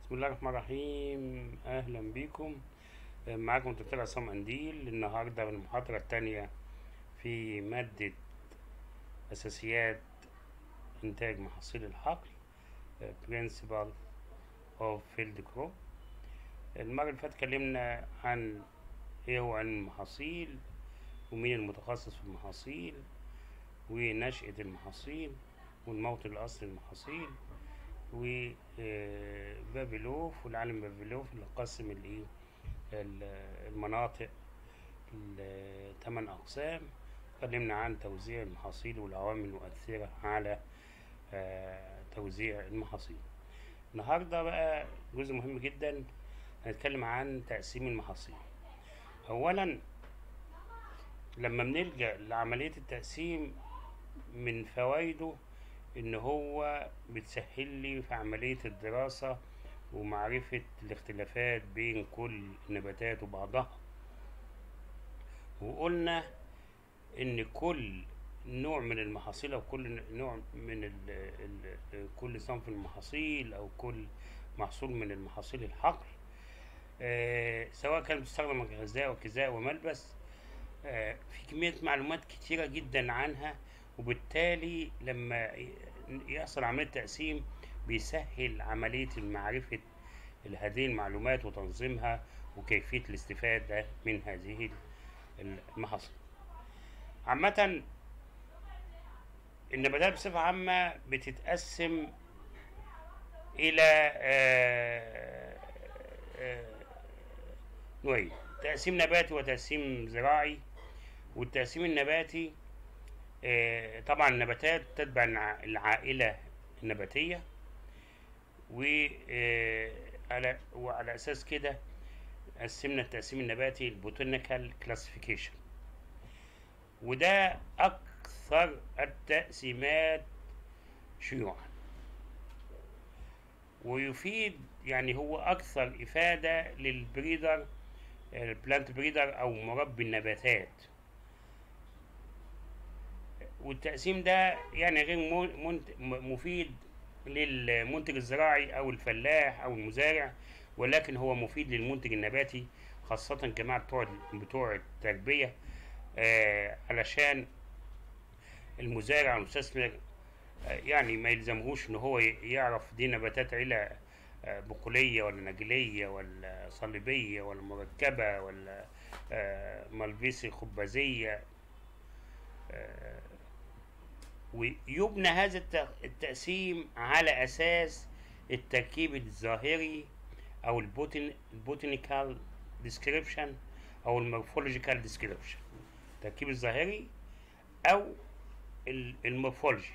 بسم الله الرحمن الرحيم اهلا بيكم معاكم دكتور عصام قنديل النهارده المحاضره الثانيه في ماده اساسيات انتاج محاصيل الحقل principle of field crop المره اللي فاتت اتكلمنا عن ايه هو علم المحاصيل ومين المتخصص في المحاصيل ونشأة المحاصيل والموطن الأصلي للمحاصيل وبابلوف والعالم بابلوف اللي قسم الايه المناطق لثمان أقسام اتكلمنا عن توزيع المحاصيل والعوامل المؤثرة على توزيع المحاصيل النهاردة بقى جزء مهم جدا هنتكلم عن تقسيم المحاصيل أولا لما بنلجأ لعملية التقسيم من فوائده ان هو بتسهل لي في عملية الدراسة ومعرفة الاختلافات بين كل النباتات وبعضها وقلنا ان كل نوع من المحاصيل او كل نوع من ال ال كل صنف من المحاصيل او كل محصول من المحاصيل الحقل آه سواء كان بتستخدم غذاء وكذاء وملبس آه في كمية معلومات كتيرة جدا عنها وبالتالي لما يحصل عملية تقسيم بيسهل عملية معرفة هذه المعلومات وتنظيمها وكيفية الاستفادة من هذه المحاصيل عامة النباتات بصفة عامة بتتقسم إلى نوعين تقسيم نباتي وتقسيم زراعي والتقسيم النباتي طبعا النباتات تتبع العائلة النباتية وعلى وعلى أساس كده قسمنا التقسيم النباتي البوتانيكال كلاسيفيكيشن وده أكثر التقسيمات شيوعا ويفيد يعني هو أكثر إفادة للبريدر البلانت بريدر أو مربي النباتات والتقسيم ده يعني غير مفيد للمنتج الزراعي او الفلاح او المزارع ولكن هو مفيد للمنتج النباتي خاصة جماعة بتوع بتوع التربية آه علشان المزارع المستثمر آه يعني ما يلزمهوش ان هو يعرف دي نباتات عيلة آه بقولية ولا نجيلية ولا صليبية ولا مركبة ولا آه ملبسي خبازية آه ويبنى هذا التقسيم على أساس التركيب الظاهري أو البوتانيكال ديسكريبشن أو المورفولوجيكال ديسكريبشن التركيب الظاهري أو المورفولوجي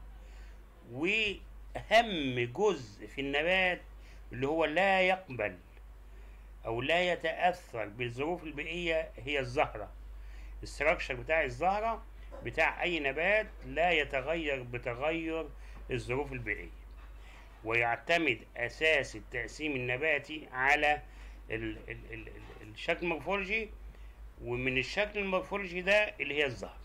وأهم جزء في النبات اللي هو لا يقبل أو لا يتأثر بالظروف البيئية هي الزهرة الستراكشر بتاع الزهره بتاع أي نبات لا يتغير بتغير الظروف البيئية ويعتمد أساس التقسيم النباتي على ال ال ال الشكل المورفولوجي ومن الشكل المورفولوجي ده اللي هي الزهر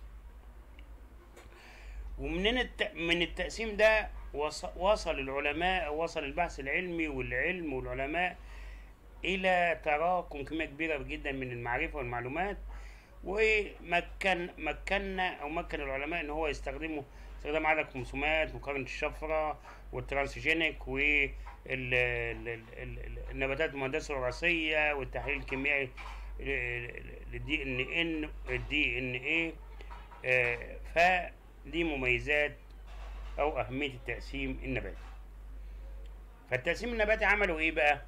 ومن الت... من التقسيم ده وصل العلماء وصل البحث العلمي والعلم والعلماء إلى تراكم كمية كبيرة جدا من المعرفة والمعلومات ومكن مكنا او مكن العلماء ان هو يستخدموا استخدام عدد الكروموسومات مقارنة الشفرة والترانسجينيك والنباتات المهندسة الوراثية والتحليل الكيميائي للدي ان ان الدي ان ايه فدي مميزات او اهمية التقسيم النباتي فالتقسيم النباتي عملوا ايه بقى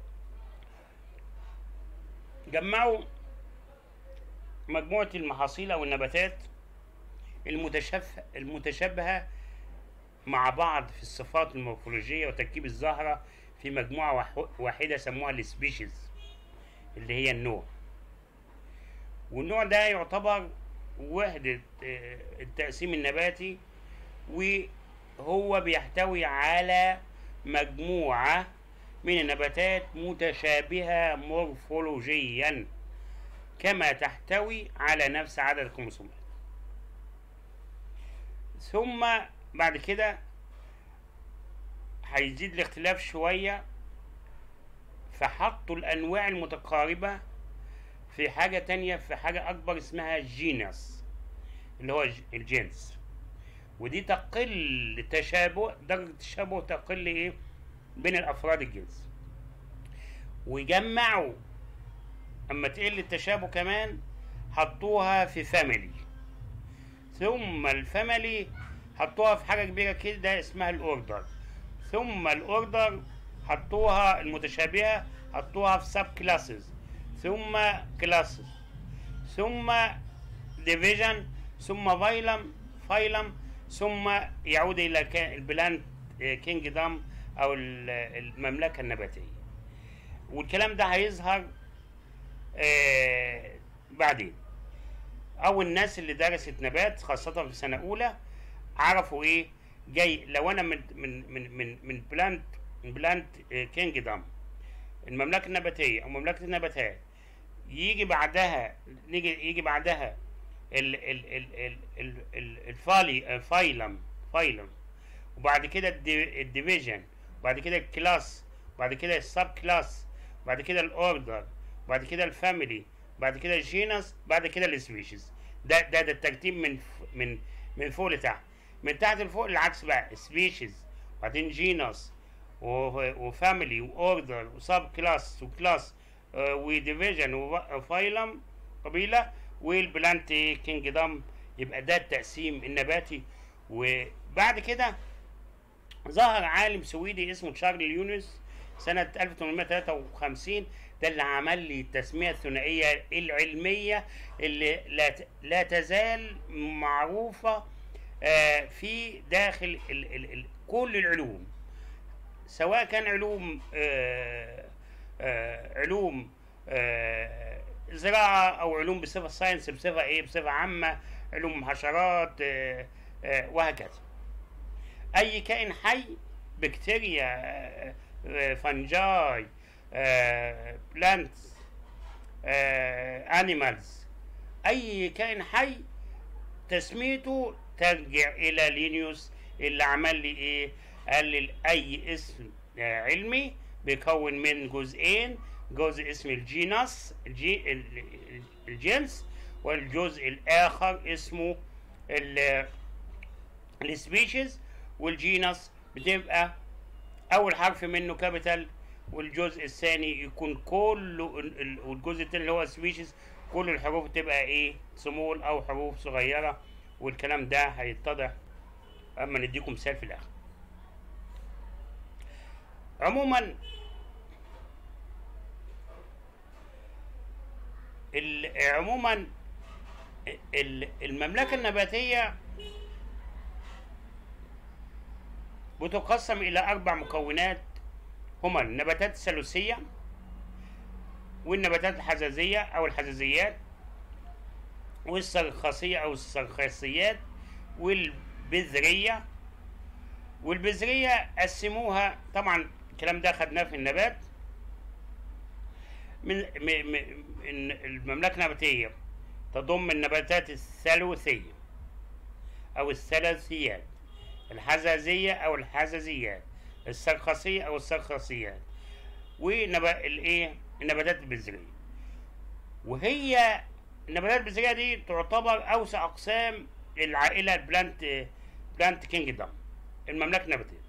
جمعوا مجموعة المحاصيل أو النباتات المتشابهة المتشابهة مع بعض في الصفات المورفولوجية وتركيب الزهرة في مجموعة واحدة سموها السبيشيز اللي هي النوع والنوع ده يعتبر وحدة التقسيم النباتي وهو بيحتوي على مجموعة من النباتات متشابهة مورفولوجيا كما تحتوي على نفس عدد الكروموسومات ثم بعد كده هيزيد الاختلاف شوية فحطوا الانواع المتقاربه في حاجه تانية في حاجه اكبر اسمها جينس اللي هو ج- الجنس ودي تقل تشابه درجه التشابه تقل ايه بين الافراد الجنس وجمعوا اما تقل التشابه كمان حطوها في فاميلي ثم الفاميلي حطوها في حاجه كبيره كده اسمها الاوردر ثم الاوردر حطوها المتشابهه حطوها في سب كلاسز ثم كلاسز ثم ديفيجن ثم فايلم فايلم ثم يعود الى كا- البلانت كينجدم او ال- المملكه النباتيه والكلام ده هيظهر آه، بعدين او الناس اللي درست نبات خاصه في سنه اولى عرفوا ايه جاي لو انا من من من من من بلانت من بلانت كينجدم المملكه النباتيه او مملكه النباتات يجي بعدها نيجي يجي بعدها ال ال ال ال ال ال الفالي فايلم فايلم وبعد كده الدي- الديفيجن وبعد كده الكلاس بعد كده السب كلاس بعد كده الاوردر بعد كده الفاميلي بعد كده الجينس بعد كده السبيشيز ده ده ده الترتيب من ف- من من فوق لتحت من تحت لفوق العكس بقى سبيشيز وبعدين جينس وفاميلي واوردر وسب كلاس وكلاس وديفيجن وفايلم قبيله والبلانت كينجدم يبقى ده التقسيم النباتي وبعد كده ظهر عالم سويدي اسمه تشارلي يونس سنة 1853 ده اللي عمل لي التسمية الثنائية العلمية اللي لا ت- لا تزال معروفة آه، في داخل ال ال ال كل العلوم سواء كان علوم آه، آه، علوم آه، زراعة أو علوم بصفة ساينس بصفة إيه بصفة عامة علوم حشرات آه، آه، وهكذا اي كائن حي بكتيريا آه، آه، فنجاي بلانتس انيمالز اي كائن حي تسميته ترجع الى لينيوس اللي عمل لي ايه قال لي اي اسم آه، علمي بيكون من جزئين جزء اسمه الجينس الجي ال- ال- الجنس والجزء الاخر اسمه ال- السبيشيز والجينس بتبقى اول حرف منه كابيتال والجزء الثاني يكون كله ال- ال- والجزء الثاني اللي هو سبيشيز كل الحروف تبقى ايه سمول او حروف صغيره والكلام ده هيتضح اما نديكم مثال في الاخر عموما ال- عموما ال- المملكه النباتيه بتقسم إلى أربع مكونات هما النباتات الثالوثية والنباتات الحزازية أو الحزازيات والسرخاسية أو السرخاسيات والبذرية والبذرية قسموها طبعا الكلام ده خدناه في النبات من م- م- من المملكة النباتية تضم النباتات الثالوثية أو الثلاثيات الحزازية أو الحزازيات السرخسية أو السرخسيات ونبات الإيه النباتات البذرية وهي النباتات البذرية دي تعتبر أوسع أقسام العائلة البلانت بلانت كينجدم المملكة النباتية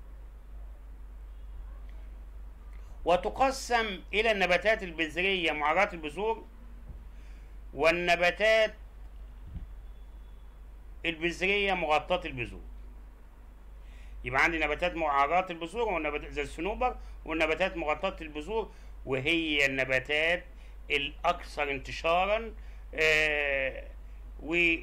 وتقسم إلى النباتات البذرية معارات البذور والنباتات البذرية مغطاة البذور يبقى عندي نباتات معارات البذور والنباتات زي الصنوبر والنباتات مغطاة البذور وهي النباتات الأكثر انتشارا آه و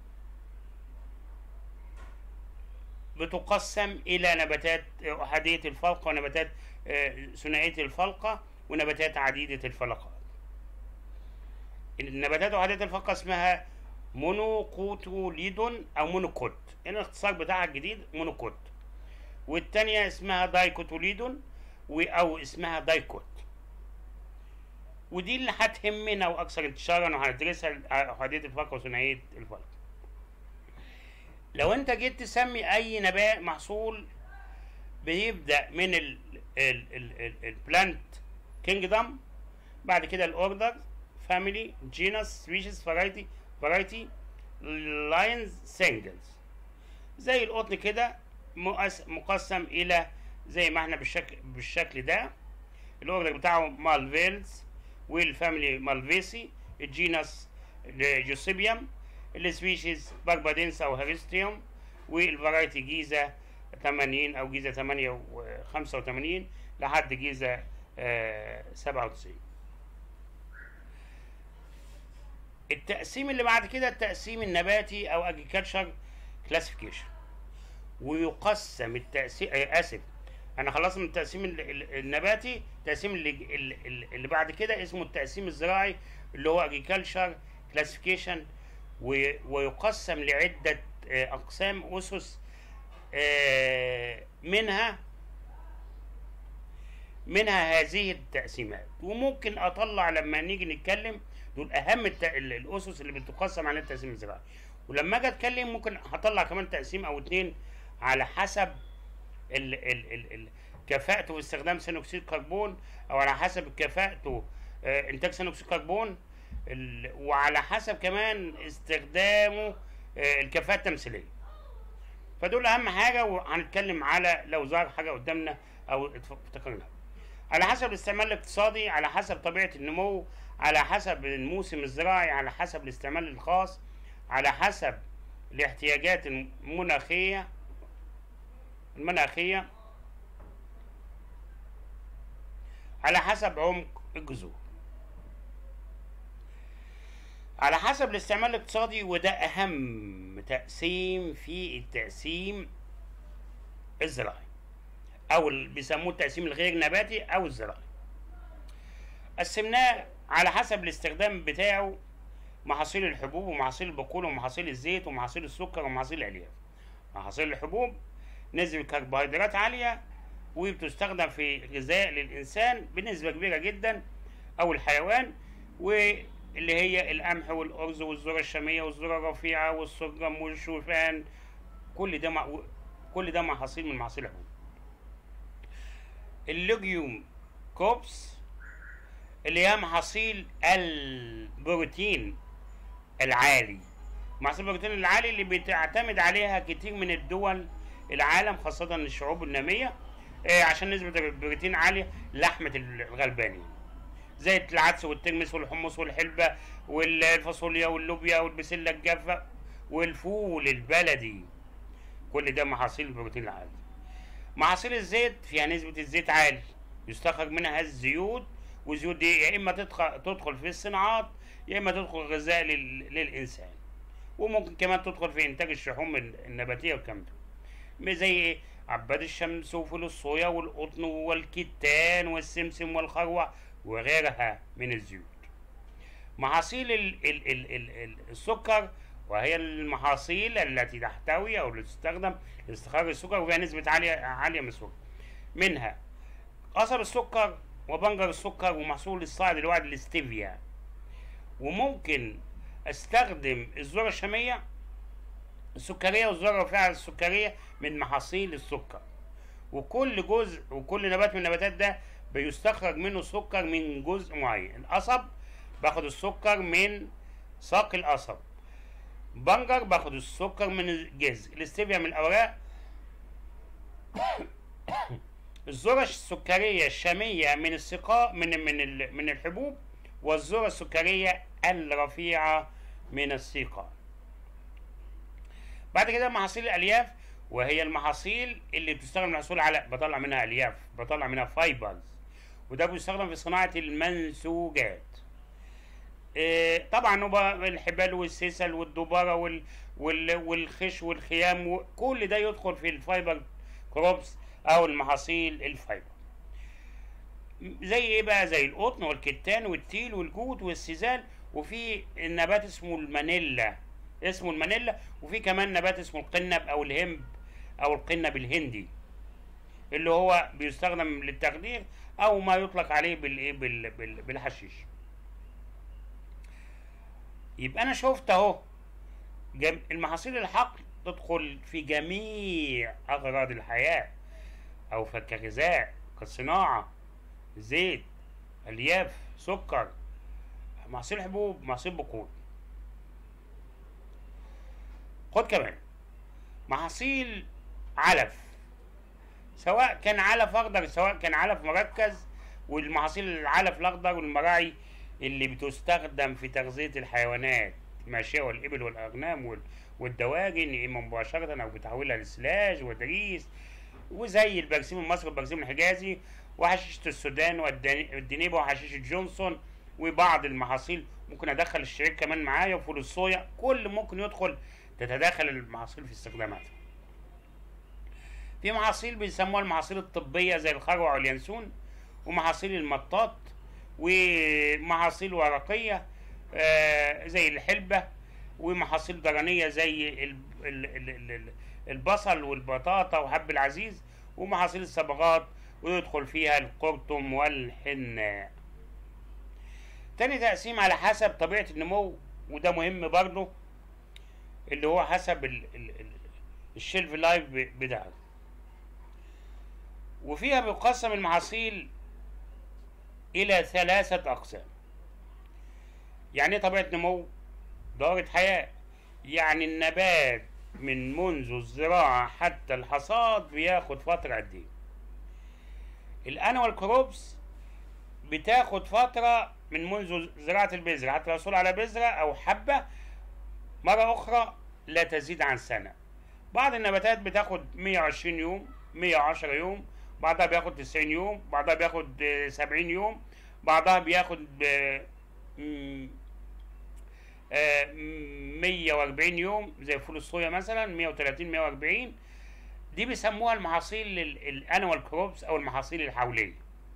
بتقسم إلى نباتات أحادية الفلقة ونباتات آه، ثنائية الفلقة ونباتات عديدة الفلقات النباتات أحادية الفلقة اسمها مونوكوتوليدون أو مونوكوت هنا الاختصار بتاعها الجديد مونوكوت والتانية اسمها دايكوتوليدون و- أو اسمها دايكوت ودي اللي هتهمنا وأكثر انتشارا وهندرسها أحادية الفلقة وثنائية الفلقة لو انت جيت تسمي اي نبات محصول بيبدا من ال ال ال ال البلانت كينجدم بعد كده الاوردر فاميلي جينس سبيشيز فرايتي فرايتي لاينز سنجلز زي القطن كده مقس- مقسم الى زي ما احنا بالشكل بالشكل ده الاوردر بتاعه مالفيلز والفاميلي مالفيسي الجينس جوسيبيوم السبيشيز باربادينس او هيرستيوم والفرايتي جيزه 80 او جيزه 8 و 85 لحد جيزه آه، 97 التقسيم اللي بعد كده التقسيم النباتي او اجريكلتشر كلاسيفيكيشن ويقسم التقسيم آه، اسف انا خلصت من التقسيم ال- ال- النباتي التقسيم اللي اللي, اللي بعد كده اسمه التقسيم الزراعي اللي هو اجريكلتشر كلاسيفيكيشن ويقسم لعده آه، اقسام اسس آه، منها منها هذه التقسيمات وممكن اطلع لما نيجي نتكلم دول اهم الت... ال- الاسس اللي بتقسم على التقسيم الزراعي ولما اجي اتكلم ممكن هطلع كمان تقسيم او اتنين على حسب ال... ال... ال... ال... كفاءته في استخدام ثاني اكسيد الكربون او على حسب كفاءته آه، انتاج ثاني اكسيد الكربون ال... وعلى حسب كمان استخدامه آه، الكفاءه التمثيليه فدول اهم حاجه وهنتكلم على لو ظهر حاجه قدامنا او اتف- افتكرناها على حسب الاستعمال الاقتصادي على حسب طبيعه النمو على حسب الموسم الزراعي على حسب الاستعمال الخاص على حسب الاحتياجات المناخيه المناخيه على حسب عمق الجذور على حسب الاستعمال الاقتصادي وده اهم تقسيم في التقسيم الزراعي او اللي بيسموه التقسيم الغير نباتي او الزراعي قسمناه على حسب الاستخدام بتاعه محاصيل الحبوب ومحاصيل البقول ومحاصيل الزيت ومحاصيل السكر ومحاصيل الالياف محاصيل الحبوب نسبة كربوهيدرات عالية وبتستخدم في غذاء للإنسان بنسبة كبيرة جدا أو الحيوان واللي هي القمح والأرز والذرة الشامية والذرة الرفيعة والسرجم والشوفان كل ده مع... كل ده محاصيل من محاصيل الحبوب الليجيوم كوبس اللي هي محاصيل البروتين العالي محاصيل البروتين العالي اللي بتعتمد عليها كتير من الدول العالم خاصة الشعوب النامية آه، عشان نسبة البروتين عالية لحمة الغلباني زي العدس والترمس والحمص والحلبة والفاصوليا واللوبيا والبسلة الجافة والفول البلدي كل ده محاصيل البروتين العالي محاصيل الزيت فيها نسبة الزيت عالي يستخرج منها الزيوت والزيوت دي يا إما تدخل, تدخل في الصناعات يا إما تدخل غذاء لل... للإنسان وممكن كمان تدخل في إنتاج الشحوم النباتية والكلام ده زي إيه؟ عباد الشمس وفول الصويا والقطن والكتان والسمسم والخروع وغيرها من الزيوت محاصيل ال ال ال ال ال السكر وهي المحاصيل التي تحتوي او التي تستخدم لاستخراج السكر وفيها نسبة عالية عالية من السكر منها قصب السكر وبنجر السكر ومحصول الصاعد الواحد الاستيفيا وممكن استخدم الذرة الشامية السكرية والذرة الرفيعة السكرية من محاصيل السكر وكل جزء وكل نبات من النباتات ده بيستخرج منه سكر من جزء معين القصب باخد السكر من ساق القصب بنجر باخد السكر من الجذر الاستيفيا من الاوراق الذرة السكرية الشامية من السقاء من من ال- من الحبوب والذرة السكرية الرفيعة من السيقان بعد كده محاصيل الالياف وهي المحاصيل اللي بتستخدم محصول على بطلع منها الياف بطلع منها فايبرز وده بيستخدم في صناعة المنسوجات إيه، طبعا هو الحبال والسيسل والدبارة وال وال والخش والخيام وكل ده يدخل في الفايبر كروبس او المحاصيل الفايبر زي ايه بقى زي القطن والكتان والتيل والجود والسيزال وفي نبات اسمه المانيلا اسمه المانيلا وفي كمان نبات اسمه القنب او الهمب او القنب الهندي اللي هو بيستخدم للتخدير او ما يطلق عليه بالايه بال- بال- بالحشيش يبقى انا شفت اهو جم- المحاصيل الحقل تدخل في جميع اغراض الحياه او كغذاء كصناعه زيت الياف سكر محاصيل حبوب محاصيل بقول خد كمان محاصيل علف سواء كان علف اخضر سواء كان علف مركز والمحاصيل العلف الاخضر والمراعي اللي بتستخدم في تغذية الحيوانات الماشية والإبل والأغنام وال- والدواجن إما مباشرة أو بتحويلها لسلاج ودريس وزي البرسيم المصري والبرسيم الحجازي وحشيشة السودان والدن- والدنيبة وحشيشة جونسون وبعض المحاصيل ممكن أدخل الشعير كمان معايا وفول الصويا كل ممكن يدخل تتداخل المحاصيل في استخداماتها في محاصيل بيسموها المحاصيل الطبية زي الخروع واليانسون ومحاصيل المطاط ومحاصيل ورقية آه، زي الحلبة ومحاصيل درنية زي ال- ال- ال- ال- ال- البصل والبطاطا وحب العزيز ومحاصيل الصبغات ويدخل فيها القرطم والحناء تاني تقسيم على حسب طبيعة النمو وده مهم برضه اللي هو حسب ال- ال- ال- الشيلف لايف ب- بتاعه وفيها بيقسم المحاصيل إلى ثلاثة أقسام يعني إيه طبيعة نمو دورة حياة يعني النبات من منذ الزراعة حتى الحصاد بياخد فترة قد إيه الأنوال كروبس بتاخد فترة من منذ زراعة البذرة حتى الحصول على بذرة أو حبة مرة أخرى لا تزيد عن سنة بعض النباتات بتاخد 120 يوم 110 يوم بعضها بياخد 90 يوم بعضها بياخد آه، 70 يوم بعضها بياخد آه، مم، آه، مم، 140 يوم زي فول الصويا مثلا 130 140 دي بيسموها المحاصيل الانوال كروبس او المحاصيل الحوليه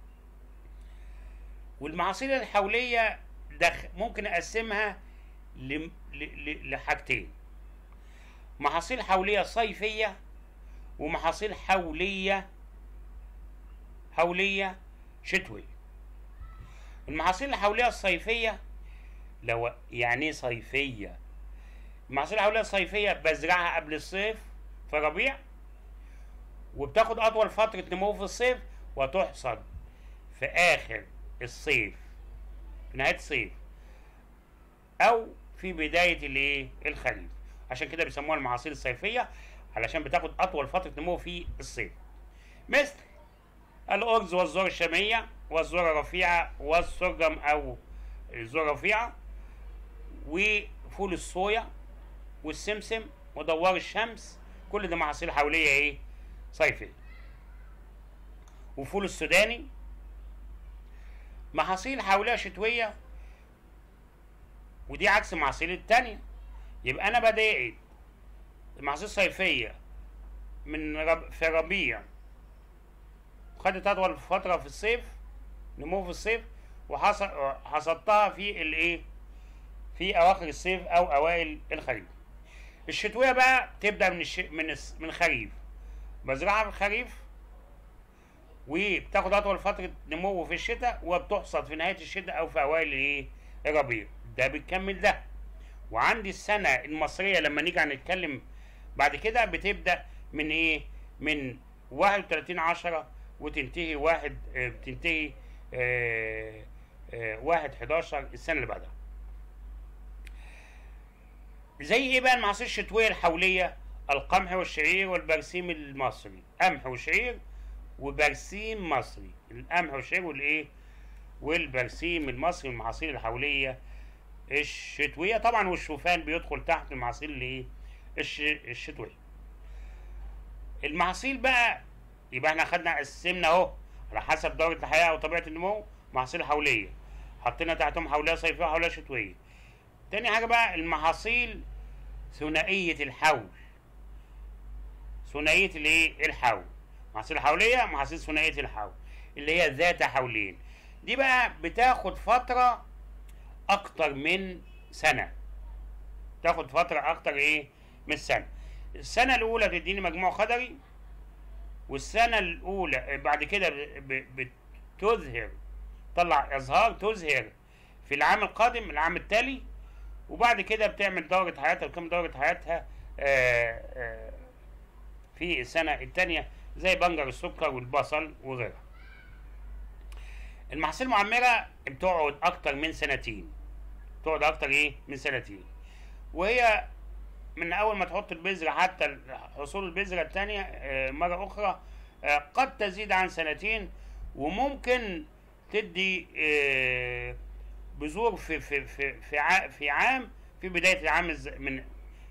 والمحاصيل الحوليه دخ ممكن اقسمها لم- ل- ل- لحاجتين محاصيل حوليه صيفيه ومحاصيل حوليه حوليه شتويه المحاصيل الحوليه الصيفيه لو يعني ايه صيفيه المحاصيل الحوليه الصيفيه بزرعها قبل الصيف في ربيع وبتاخد اطول فتره نمو في الصيف وتحصد في اخر الصيف في نهايه الصيف او في بدايه الايه الخريف عشان كده بيسموها المحاصيل الصيفيه علشان بتاخد اطول فتره نمو في الصيف مثل الارز والذره الشاميه والذره الرفيعه والسرجم او الذره الرفيعه وفول الصويا والسمسم ودوار الشمس كل ده محاصيل حوليه ايه صيفيه وفول السوداني محاصيل حوليه شتويه ودي عكس المحاصيل التانية يبقى انا بدأت المحاصيل الصيفيه من رب في ربيع خدت اطول فتره في الصيف نمو في الصيف وحصدتها في الايه في اواخر الصيف او اوائل الخريف الشتويه بقى تبدا من الش... من الس... من الخريف بزرعها في الخريف وبتاخد اطول فتره نمو في الشتاء وبتحصد في نهايه الشتاء او في اوائل الايه الربيع ده بتكمل ده وعندي السنه المصريه لما نيجي هنتكلم بعد كده بتبدا من ايه من 31 10 وتنتهي واحد آه، بتنتهي آه، آه، واحد 11 السنه اللي بعدها زي ايه بقى المحاصيل الشتويه الحوليه القمح والشعير والبرسيم المصري قمح وشعير وبرسيم مصري القمح والشعير والايه والبرسيم المصري المحاصيل الحوليه الشتويه طبعا والشوفان بيدخل تحت المحاصيل الايه الش... الشتويه المحاصيل بقى يبقى احنا خدنا قسمنا اهو على حسب دوره الحياه وطبيعه النمو محاصيل حوليه حطينا تحتهم حوليه صيفيه وحوليه شتويه تاني حاجه بقى المحاصيل ثنائيه الحول ثنائيه الايه الحول محاصيل حوليه محاصيل ثنائيه الحول اللي هي ذات حولين دي بقى بتاخد فتره اكتر من سنه تاخد فتره اكتر ايه من سنه السنه الاولى تديني مجموع خضري والسنه الاولى بعد كده ب- ب- بتظهر طلع ازهار تظهر في العام القادم العام التالي وبعد كده بتعمل دورة حياتها وكم دورة حياتها آه، آه، في السنة التانية زي بنجر السكر والبصل وغيرها المحاصيل المعمره بتقعد اكتر من سنتين تقعد اكتر ايه من سنتين وهي من اول ما تحط البذره حتى حصول البذره الثانيه مره اخرى آه، قد تزيد عن سنتين وممكن تدي آه، بذور في في في في ع- في عام في بدايه العام الز- من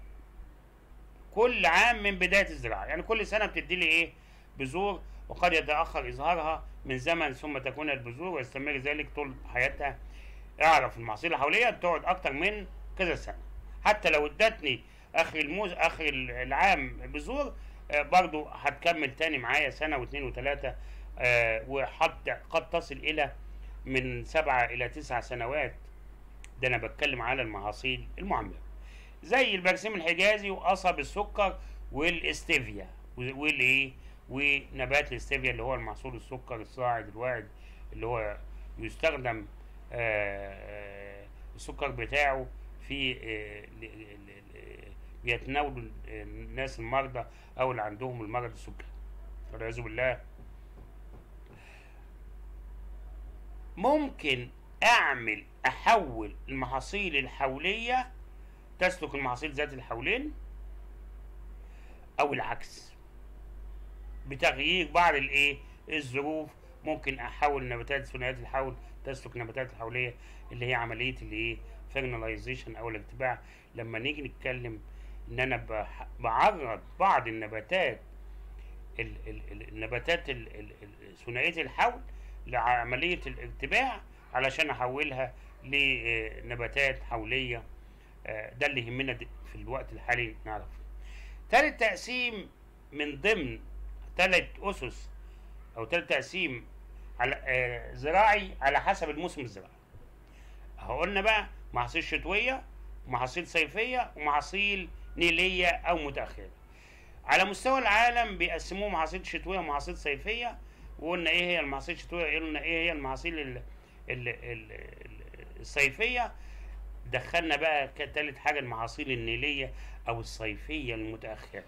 كل عام من بدايه الزراعه يعني كل سنه بتدي لي ايه بذور وقد يتاخر اظهارها من زمن ثم تكون البذور ويستمر ذلك طول حياتها اعرف المحاصيل الحوليه بتقعد اكتر من كذا سنه حتى لو ادتني اخر الموز اخر العام بذور آه، برضو هتكمل تاني معايا سنه واثنين وثلاثه آه، وحتى قد تصل الى من سبعه الى تسع سنوات ده انا بتكلم على المحاصيل المعمره زي البرسيم الحجازي وقصب السكر والاستيفيا والايه ونبات الاستيفيا اللي هو المحصول السكر الصاعد الواعد اللي هو يستخدم آه، آه، السكر بتاعه في آه، ل- ل- ل- بيتناولوا الناس المرضى او اللي عندهم المرض السكري والعياذ بالله ممكن اعمل احول المحاصيل الحوليه تسلك المحاصيل ذات الحولين او العكس بتغيير بعض الايه الظروف ممكن احول نباتات ثنائيات الحول تسلك النباتات الحوليه اللي هي عمليه الايه فيرنلايزيشن او الاجتباع لما نيجي نتكلم ان انا بح- بعرض بعض النباتات ال- ال- ال- النباتات ال- ال- ال- ثنائيه الحول لعمليه الارتباع علشان احولها لنباتات حوليه آه، ده اللي يهمنا د- في الوقت الحالي نعرف تالت تقسيم من ضمن تلات اسس او تالت تقسيم على آه، زراعي على حسب الموسم الزراعي اهو قلنا بقى محاصيل شتويه ومحاصيل صيفيه ومحاصيل نيليه او متاخره على مستوى العالم بيقسموه محاصيل شتويه ومحاصيل صيفيه وقلنا ايه هي المحاصيل الشتويه قلنا ايه هي المحاصيل ال ال ال ال الصيفيه دخلنا بقى كتالت حاجه المحاصيل النيليه او الصيفيه المتاخره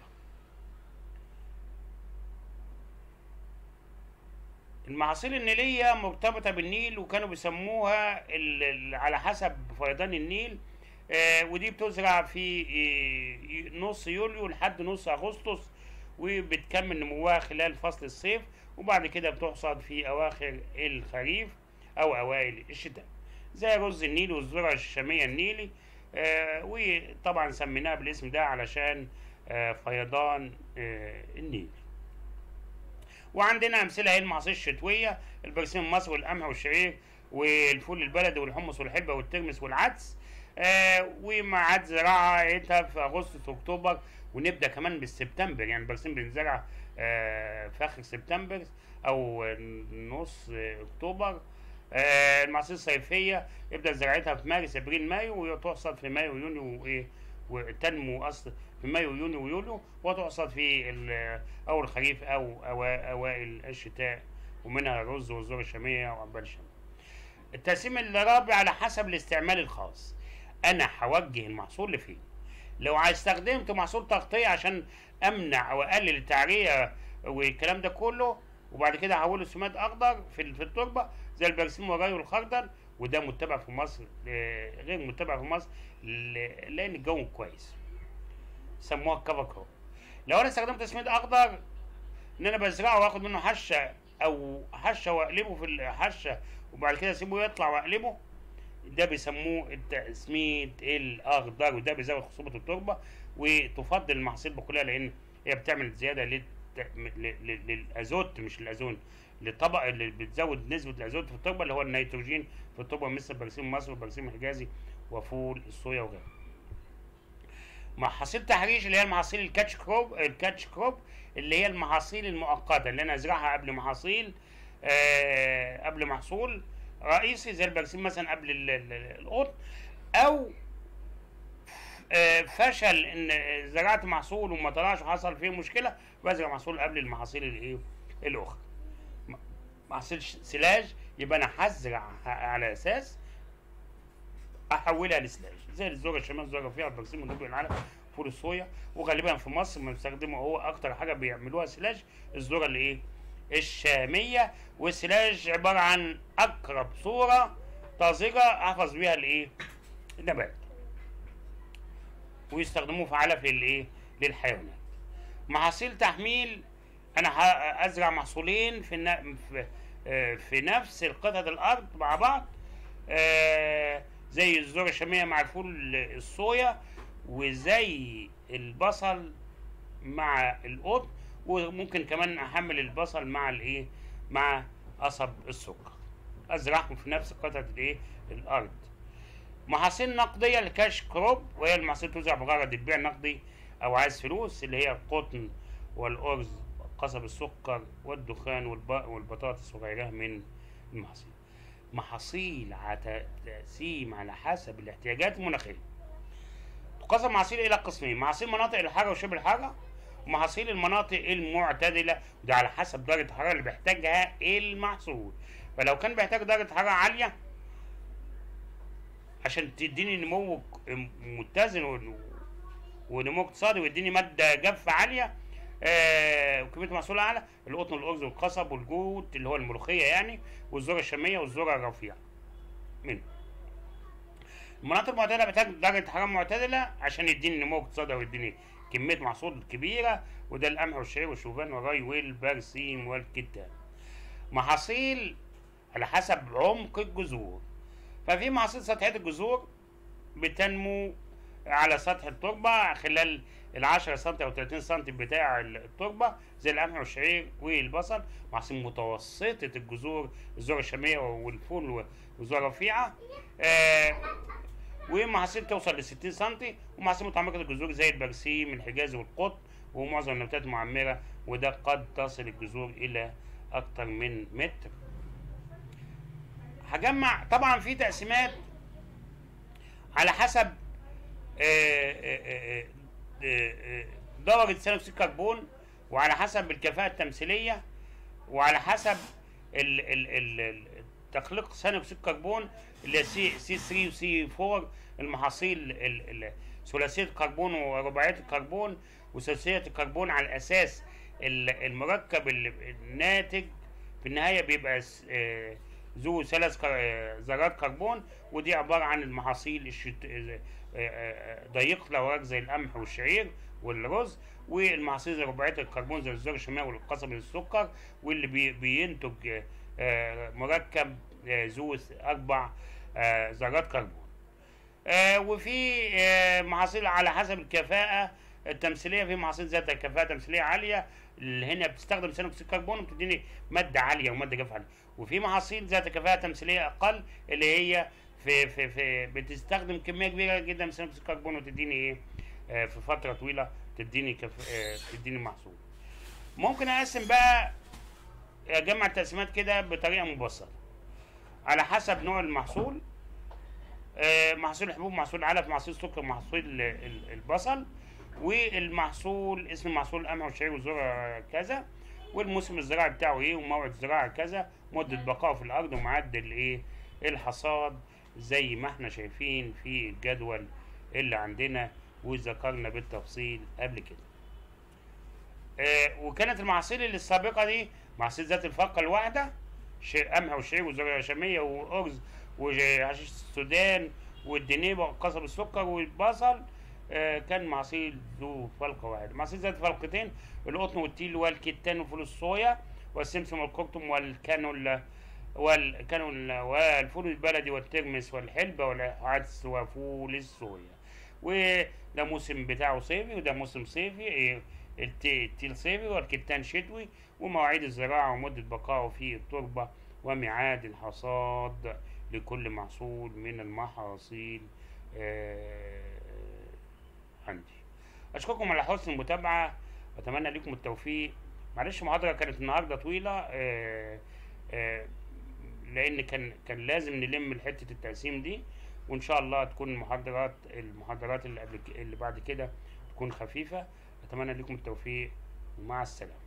المحاصيل النيليه مرتبطه بالنيل وكانوا بيسموها ال- ال- على حسب فيضان النيل آه، ودي بتزرع في آه، نص يوليو لحد نص اغسطس وبتكمل نموها خلال فصل الصيف وبعد كده بتحصد في اواخر الخريف او اوائل الشتاء زي رز النيل والذره الشاميه النيلي آه، وطبعا سميناها بالاسم ده علشان آه، فيضان آه، النيل وعندنا امثله هي المحاصيل الشتويه البرسيم المصري والقمح والشعير والفول البلدي والحمص والحلبه والترمس والعدس آه ومعاد زراعتها في اغسطس واكتوبر ونبدا كمان بالسبتمبر يعني البرسيم بينزرع آه في اخر سبتمبر او نص آه، اكتوبر آه المحاصيل الصيفيه يبدا زراعتها في مارس ابريل مايو وتحصد في مايو يونيو وايه وتنمو اصل في مايو يونيو ويوليو وتحصد في ال- اول الخريف او أوا- اوائل الشتاء ومنها الرز والذره الشاميه وعبال الشام التقسيم الرابع على حسب الاستعمال الخاص انا هوجه المحصول لفين لو عايز استخدمت محصول تغطيه عشان امنع او اقلل التعريه والكلام ده كله وبعد كده احوله سماد اخضر في في التربه زي البرسيم والراي والخردل وده متبع في مصر آه، غير متبع في مصر ل- لان الجو كويس سموها كفر كروب لو انا استخدمت سماد اخضر ان انا بزرعه واخد منه حشه او حشه واقلبه في الحشه وبعد كده اسيبه يطلع واقلبه ده بيسموه التسميد الاخضر وده بيزود خصوبه التربه وتفضل المحاصيل البقوليه لان هي بتعمل زياده للت... ل- ل- للازوت مش الازون للطبق اللي بتزود نسبه الازوت في التربه اللي هو النيتروجين في التربه مثل البرسيم المصري والبرسيم الحجازي وفول الصويا وغيره محاصيل تحريش اللي هي المحاصيل الكاتش كروب الكاتش كروب اللي هي المحاصيل المؤقته اللي انا ازرعها قبل محاصيل آه قبل محصول رئيسي زي البرسيم مثلا قبل ال- ال- القطن او آه، فشل ان زرعت محصول وما طلعش وحصل فيه مشكله بزرع محصول قبل المحاصيل الايه الاخرى م- محاصيل ش- سلاج يبقى انا هزرع ه- على اساس احولها لسلاج زي الذره الشمال الذره فيها البرسيم والنبي العلم فول الصويا وغالبا في مصر بنستخدمه هو اكتر حاجه بيعملوها سلاج الذره اللي ايه الشامية والسلاج عبارة عن أقرب صورة طازجة أحفظ بيها الإيه؟ النبات ويستخدموه في علف للإيه؟ للحيوانات محاصيل تحميل أنا ه- أزرع محصولين في الن- في آه، في نفس القطعة الأرض مع بعض آه، زي الذرة الشامية مع الفول الصويا وزي البصل مع القطن وممكن كمان احمل البصل مع الايه مع قصب السكر ازرعهم في نفس قطعه الايه الارض محاصيل نقديه الكاش كروب وهي المحاصيل توزع بغرض البيع النقدي او عايز فلوس اللي هي القطن والارز قصب السكر والدخان والب- والبطاطس وغيرها من المحاصيل محاصيل على تقسيم على حسب الاحتياجات المناخيه تقسم محاصيل الى قسمين محاصيل مناطق الحاره وشبه الحاره ومحاصيل المناطق المعتدله وده على حسب درجه الحراره اللي بيحتاجها المحصول فلو كان بيحتاج درجه حراره عاليه عشان تديني نمو ك- متزن ون- ونمو اقتصادي ويديني ماده جافه عاليه آه وكميه محصول اعلى القطن والارز والقصب والجوت اللي هو الملوخيه يعني والذره الشاميه والذره الرفيعه منه المناطق المعتدله بتحتاج درجه حراره معتدله عشان يديني نمو اقتصادي ويديني كميه محصول كبيره وده القمح والشعير والشوفان والراي والبرسيم والكتان محاصيل على حسب عمق الجذور ففي محاصيل سطحيه الجذور بتنمو على سطح التربه خلال ال 10 سم او 30 سم بتاع التربه زي القمح والشعير والبصل محاصيل متوسطه الجذور الذره الشاميه والفول والذره الرفيعه آه ومحاصيل توصل ل 60 سم ومحاصيل متعمقه الجذور زي البرسيم الحجازي والقطن ومعظم النباتات المعمره وده قد تصل الجذور الى اكتر من متر هجمع طبعا في تقسيمات على حسب آه، آه، آه، آه، آه، درجة ثاني أكسيد الكربون وعلى حسب الكفاءة التمثيلية وعلى حسب ال ال ال ال- تخليق ثاني أكسيد الكربون اللي هي سي سي 3 وسي 4 المحاصيل ال- ال- ثلاثية الكربون ورباعية الكربون وثلاثية الكربون على أساس ال- المركب ال- الناتج في النهاية بيبقى س- آه، ذو ثلاث كر- آه، ذرات كربون ودي عبارة عن المحاصيل الشت... آه، آه، ضيقة الأوراق زي القمح والشعير والرز والمحاصيل زي رباعية الكربون زي الذرة الشامية والقصب السكر واللي بي... بينتج آه، آه، مركب آه، ذو أربع آه، ذرات كربون آه، وفي آه، محاصيل على حسب الكفاءة التمثيلية في محاصيل ذات كفاءة تمثيلية عالية اللي هنا بتستخدم ثاني أكسيد الكربون وبتديني مادة عالية ومادة جافة عالية وفي محاصيل ذات كفاءة تمثيلية أقل اللي هي في في في بتستخدم كمية كبيرة جدا من ثاني أكسيد الكربون وتديني إيه آه، في فترة طويلة تديني كف... آه، تديني محصول ممكن أقسم بقى أجمع التقسيمات كده بطريقة مبسطة على حسب نوع المحصول آه، محصول الحبوب محصول علف محصول سكر محصول ال- ال- البصل والمحصول اسم محصول القمح والشعير والذرة كذا والموسم الزراعي بتاعه ايه وموعد الزراعة كذا مدة بقائه في الأرض ومعدل ايه الحصاد زي ما احنا شايفين في الجدول اللي عندنا وذكرنا بالتفصيل قبل كده آه، وكانت المحاصيل اللي السابقة دي محاصيل ذات الفاقة الواحدة ش- قمح وشعير وذرة شامية وأرز وحشيش السودان والدنيبة وقصب السكر والبصل آه، كان محاصيل ذو فلقة واحدة محاصيل ذات فلقتين القطن والتيل والكتان وفول الصويا والسمسم والكركم والكانولا والكانولا والفول البلدي والترمس والحلبة والعدس وفول الصويا وده موسم بتاعه صيفي وده موسم صيفي إيه، الت- التيل صيفي والكتان شتوي ومواعيد الزراعة ومدة بقائه في التربة وميعاد الحصاد لكل محصول من المحاصيل آه، عندي أشكركم على حسن المتابعة وأتمنى لكم التوفيق معلش المحاضرة كانت النهاردة طويلة آه، آه، لأن كان كان لازم نلم حتة التقسيم دي وإن شاء الله تكون المحاضرات المحاضرات اللي قبل ك- اللي بعد كده تكون خفيفة أتمنى لكم التوفيق ومع السلامة